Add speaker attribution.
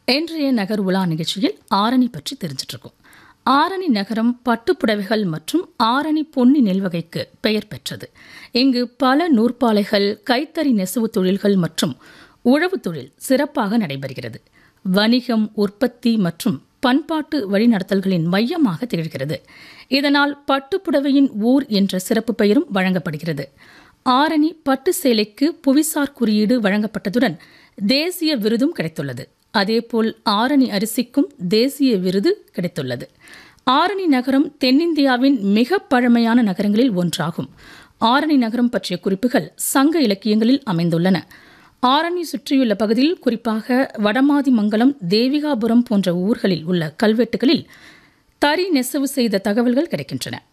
Speaker 1: இன்றைய நகர் உலா நிகழ்ச்சியில் ஆரணி பற்றி தெரிஞ்சிட்டு இருக்கோம் ஆரணி நகரம் பட்டுப்புடவைகள் மற்றும் ஆரணி பொன்னி நெல்வகைக்கு பெயர் பெற்றது இங்கு பல நூற்பாலைகள் கைத்தறி நெசவு தொழில்கள் மற்றும் உழவு தொழில் சிறப்பாக நடைபெறுகிறது வணிகம் உற்பத்தி மற்றும் பண்பாட்டு வழிநடத்தல்களின் மையமாக திகழ்கிறது இதனால் பட்டுப்புடவையின் ஊர் என்ற சிறப்பு பெயரும் வழங்கப்படுகிறது ஆரணி பட்டு சேலைக்கு புவிசார் குறியீடு வழங்கப்பட்டதுடன் தேசிய விருதும் கிடைத்துள்ளது அதேபோல் ஆரணி அரிசிக்கும் தேசிய விருது கிடைத்துள்ளது ஆரணி நகரம் தென்னிந்தியாவின் மிக பழமையான நகரங்களில் ஒன்றாகும் ஆரணி நகரம் பற்றிய குறிப்புகள் சங்க இலக்கியங்களில் அமைந்துள்ளன ஆரணி சுற்றியுள்ள பகுதியில் குறிப்பாக வடமாதிமங்கலம் தேவிகாபுரம் போன்ற ஊர்களில் உள்ள கல்வெட்டுகளில் தறி நெசவு செய்த தகவல்கள் கிடைக்கின்றன